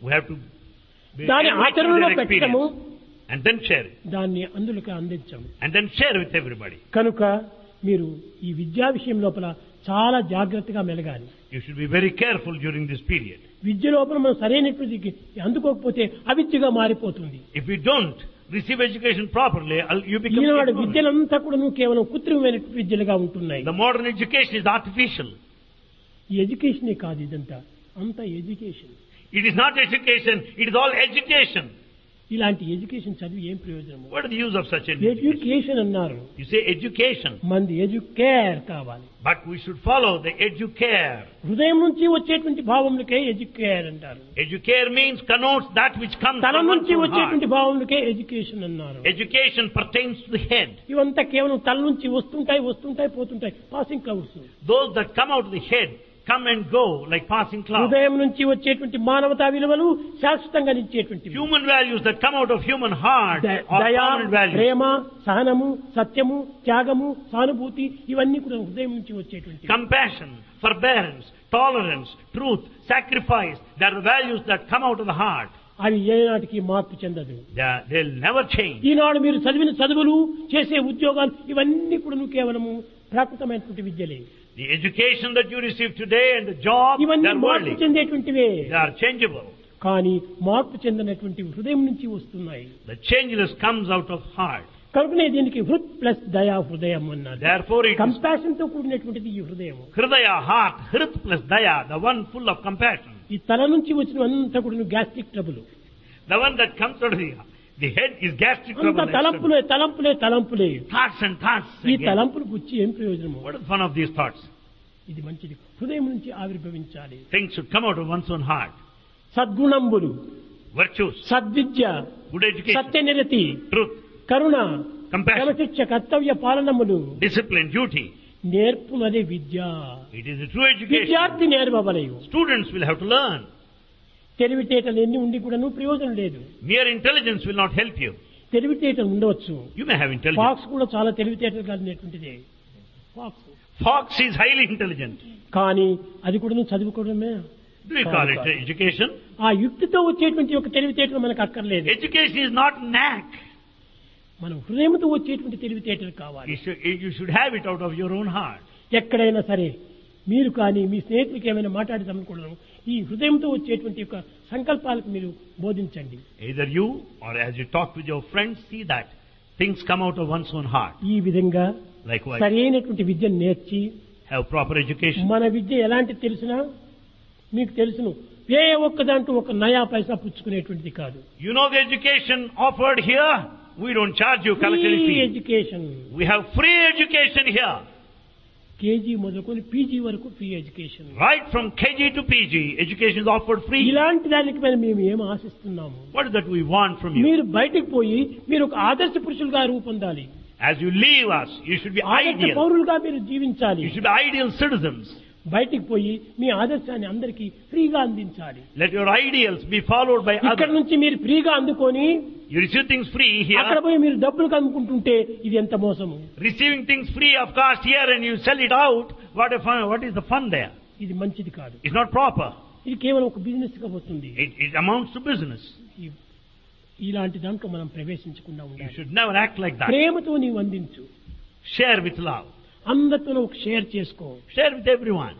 We have to be దాని enlightened with ఆచరణలో their పెట్టడము experience and then share it. దాన్ని అందులోకి అందించము And then share with everybody. కనుక మీరు ఈ విద్యా విషయం లోపల చాలా జాగ్రత్తగా మెలగాలి You should be very careful during this period. విద్య లోపల మనం సరైనటువంటి అందుకోకపోతే అవిద్యగా మారిపోతుంది If you don't receive education properly, I'll- you become Eenadu ignorant. విద్యలంతా కూడా కేవలం కృత్రిమమైనటువంటి విద్యలుగా ఉంటున్నాయి The modern education is artificial. ఈ ఎడ్యుకేషనే కాదు ఇదంతా అంత education It is not education, it is all education. ఇలాంటి ఎడ్యుకేషన్ చదివి ఏం ప్రయోజనము What is the use of such an education? Education అన్నారు You say education, మంది ఎడ్యుకేర్ కావాలి but we should follow the educare. హృదయం నుంచి వచ్చేటువంటి భావములకే ఎడ్యుకేర్ అంటారు Educare means connotes that which comes తల from one's నుంచి own heart. వచ్చేటువంటి భావములకే ఎడ్యుకేషన్ అన్నారు Education pertains to the head. ఇవంతా కేవలం తల నుంచి వస్తుంటాయి వస్తుంటాయి పోతుంటాయి passing clouds Those that come out of the head come and go like passing clouds. హృదయం నుంచి వచ్చేటువంటి మానవతా విలువలు శాశ్వతంగా నిలిచేటువంటివి Human values that come out of human heart ద- are దయ common values. ప్రేమ సహనము సత్యము త్యాగము సానుభూతి ఇవన్నీ కూడా హృదయం నుంచి వచ్చేటువంటి Compassion, forbearance, tolerance, truth, sacrifice, they are the values that come out of the heart. అవి ఏనాటికి మార్పు చెందదు They are- they'll never change. ఈనాడు మీరు చదివిన చదువులు చేసే ఉద్యోగాలు ఇవన్నీ కూడా కేవలము ప్రాకృతమైనటువంటి విద్యలే The education that you receive today and the job, they ఇవన్నీ are మార్పు worldly. చెందేటువంటివే They are changeable. కానీ మార్పు చెందినటువంటి హృదయం నుంచి వస్తున్నాయి The changeless comes out of heart. కనుకనే దీనికి హృద్ ప్లస్ దయా హృదయం అన్నారు Therefore it is కంపాషన్ తో కూడినటువంటిది ఈ హృదయం Hridaya, heart, Hrit plus Daya, the one full of compassion. ఈ తల నుంచి వచ్చిన అంతా కూడా gastric trouble The one that comes out of the, the head is gastric అంత trouble. తలంపులే తలంపులే తలంపులే Thoughts and thoughts. ఈ again. తలంపులు గుచ్చి ఏం ప్రయోజనము What is the fun of these thoughts? ఇది మంచిది హృదయం నుంచి ఆవిర్భవించాలి Things should come out of one's own heart. సద్గుణంబులు Virtues, సద్విద్య good education, సత్యనిరతి truth, Karuna compassion, క్రమశిక్ష కర్తవ్య పాలనములు discipline, duty. నేర్పునదే Vidya It is a true education. విద్యార్థి నేర్వవలయు Students will have to learn. తెలివితేటలు ఎన్ని ఉండి కూడాను ప్రయోజనం లేదు Mere intelligence will not help you. తెలివితేటలు ఉండవచ్చు You may have intelligence. Fox కూడా చాలా తెలివితేటలు కలిగినటువంటిదే fox Fox is highly intelligent. కానీ అది కూడా చదువుకోవడమే Do you call it education? ఆ యుక్తితో వచ్చేటువంటి ఒక తెలివితేటలు మనకు అక్కర్లేదు Education is not knack. మనం హృదయంతో వచ్చేటువంటి తెలివితేటలు కావాలి You should, you should have it out of your own heart. ఎక్కడైనా సరే మీరు కానీ మీ స్నేహితులకి ఏమైనా మాట్లాడదామనుకోవడం ఈ హృదయంతో వచ్చేటువంటి యొక్క సంకల్పాలకు మీరు బోధించండి Either you or as you talk with your friends, see that things come out of one's own heart. ఈ విధంగా Likewise, సరైనటువంటి విద్యను నేర్చి have proper education. మన విద్య ఎలాంటి తెలిసినా మీకు తెలుసును ఏ ఒక్క దాంట్లో ఒక నయా పైసా పుచ్చుకునేటువంటిది కాదు You know the education offered here? We don't charge you collected free fee. Education We have free education here. KG మొదలుకొని పీజీ వరకు free education Right from KG to PG, education is offered free. ఇలాంటి దానికి మీద మేము ఏం ఆశిస్తున్నాము What is that we want from you? మీరు బయటికి పోయి మీరు ఒక ఆదర్శ పురుషులుగా రూపొందాలి As you leave us, you should be ఆదర్శ ideal. పౌరులుగా మీరు జీవించాలి You should be ideal citizens. బయటికి పోయి మీ ఆదర్శాన్ని అందరికీ ఫ్రీగా అందించాలి Let your ideals be followed by ఇక్కడ others. నుంచి మీరు ఫ్రీగా అందుకొని You receive things free అక్కడ here, పోయి మీరు డబ్బులు కనుక్కుంటుంటే ఇది ఎంత మోసము receiving things free of cost here and you sell it out. What, a fun, what is the fun there? ఇది మంచిది కాదు It's not proper. ఇది కేవలం ఒక బిజినెస్ గా వస్తుంది It, it amounts to business. ఈ- ఇలాంటి దాంట్లో మనం ప్రవేశించకుండా You ఉండాలి should never act like that. ప్రేమతో నీవు అందించు Share with love. అందరితో ఒక షేర్ చేసుకో Share with everyone.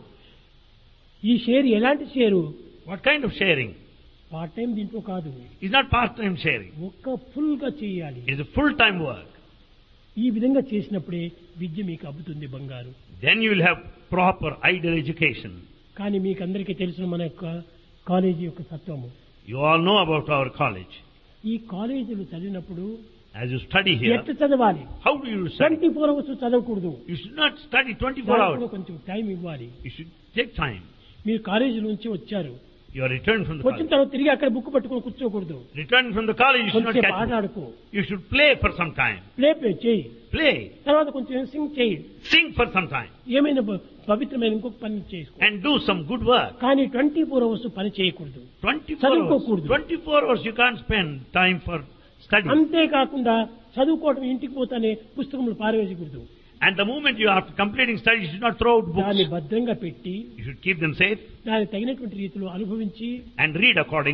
ఈ షేర్ ఎలాంటి share What kind of sharing? Part time దీంట్లో కాదు It's not part-time sharing. ఒక్క ఫుల్ గా చేయాలి It is a full-time work. ఈ విధంగా చేసినప్పుడే విద్య మీకు అబ్బుతుంది బంగారు Then you will have proper ideal education. కానీ మీకు అందరికీ తెలిసిన మన యొక్క కాలేజీ యొక్క తత్వము You all know about our college. ఈ కాలేజీలు చదివినప్పుడు As you study here, ఎట్ట చదవాలి how do you study? Twenty four hours చదవకూడదు You should not study 24 దానికి hours. కూడా కొంచెం టైం ఇవ్వాలి You should take time. మీరు కాలేజీ నుంచి వచ్చారు You are returned from the వచ్చిన college. తర్వాత తిరిగి అక్కడ బుక్ పట్టుకొని కూర్చోకూడదు Returned from the college, you should not కొంచెం catch. ఆట ఆడుకో You should play for some time. Play play చేయి Play. తర్వాత కొంచెం సింగ్ చేయి Sing for some time. ఏమైనా ప- పవిత్రమైన ఇంకొక పని చేసుకో And do some good work. కానీ ట్వంటీ ఫోర్ అవర్స్ పని చేయకూడదు 24 hours. చదువుకోకూడదు. 24 hours you can't spend time for study. అంతేకాకుండా చదువుకోవడం ఇంటికి పోతానే పుస్తకములు పారవేయకూడదు And the moment you are completing study, you should not throw out దాన్ని books. భద్రంగా పెట్టి You should keep them safe దానికి తగినటువంటి రీతిలో అనుభవించి and read accordingly.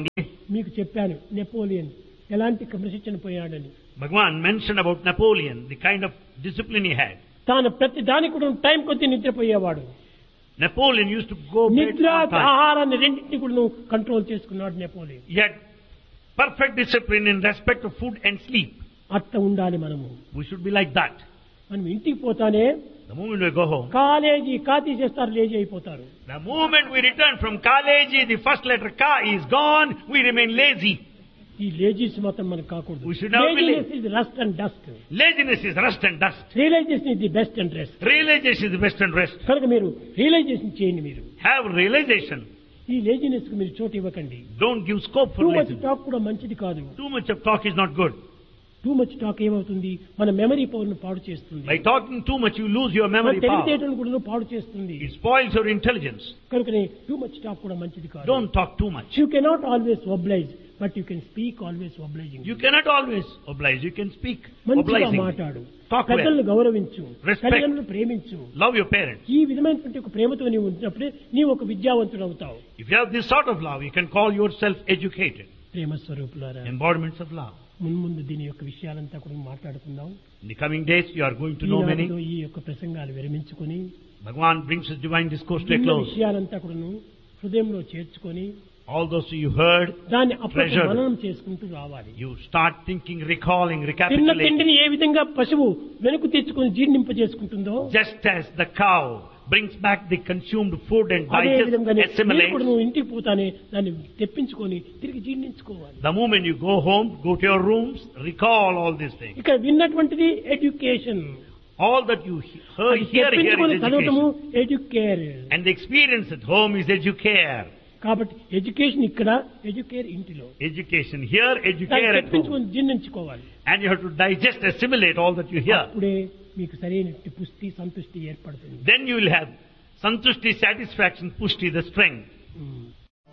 మీకు చెప్పాను నెపోలియన్ ఎలాంటి క్రమశిక్షణ పోయాడని Bhagavan mentioned about Napoleon, the kind of discipline he had. తాను ప్రతి దానికి కూడా టైం కొద్ది నిద్రపోయేవాడు Napoleon used to go bed నిద్ర on time. ఆహారాన్ని రెండింటిని కూడా కంట్రోల్ చేసుకున్నాడు Napoleon He had perfect discipline in respect of food and sleep. అట్ట ఉండాలి మనము We should be like that. మనం ఇంటికి పోతానే The moment we go home, college కా తీసేస్తారు లేజీ అయిపోతారు the moment we return from college, the first letter Ka is gone, we remain lazy. ఈ లేజీస్ మాత్రం మనకు కాకూడదు We should not be laziness is rust and dust Laziness is rust and dust. Realization is the best and rest Realization is the best and rest. కనుక మీరు realisation చేయండి మీరు Have realization. ఈ laziness కు మీరు చోటు ఇవ్వకండి Don't give scope for too much laziness. Talk కూడా మంచిది కాదు Too much of talk is not good. Too much talk ఏమవుతుంది మన మెమరీ పవర్ ను పాడు చేస్తుంది By talking too much, you lose your మన memory power. తెలివితేటలు కూడా పాడు చేస్తుంది It spoils your intelligence. కనుకనే టూ మచ్ టాక్ కూడా మంచిది కాదు Don't talk too much. You cannot always oblige but you can speak always obliging You cannot always oblige. You can speak మంచిగా obligingly. మాట్లాడు Talk well. పెద్దలను గౌరవించు Respect. తల్లిదండ్రులను ప్రేమించు Love your parents. ఈ విధమైనటువంటి ఒక ప్రేమతో నీవు ఉంచినప్పుడే నీవు ఒక విద్యావంతుడు అవుతావు If you have this sort of love, you can call yourself educated. ప్రేమ స్వరూపులారా Embodiments of love. మున్ముందు దీని యొక్క విషయాలంతా కూడా మాట్లాడుకుందాం In the coming days, you are going to know ఈనాటితో many. ఈ యొక్క ప్రసంగాలు విరమించుకొని Bhagavan brings his divine discourse to a విన్న close. విషయాలంతా కూడాను హృదయంలో చేర్చుకొని All those you heard, దాన్ని అప్పుడు Treasured. మననం చేసుకుంటూ రావాలి you start thinking, recalling, తిన్న recapitulating. తిండిని ఏ విధంగా పశువు వెనుక తెచ్చుకొని జీర్ణింపజేసుకుంటుందో Just as the cow brings back the consumed food and అదే digests, విధంగా మీరు కూడా assimilates. నువ్వు ఇంటికి పోతానే దాన్ని తెప్పించుకొని తిరిగి జీర్ణించుకోవాలి The moment you go home, go to your rooms, recall all these things. ఇక్కడ విన్నటువంటిది education All that you he- heard అది here, here తెప్పించుకొని is చదవటము education. Educare And the experience at home is educare. కాబట్టి education ఇక్కడ educare ఇంటిలో Education here, దాన్ని educare at home. తెప్పించుకొని జీర్ణించుకోవాలి And you have to digest, assimilate all that you hear. అప్పుడే మీకు సరైన పుష్టి సంతృష్టి ఏర్పడుతుంది Then you will have santushti, satisfaction, pushti, the strength. Um.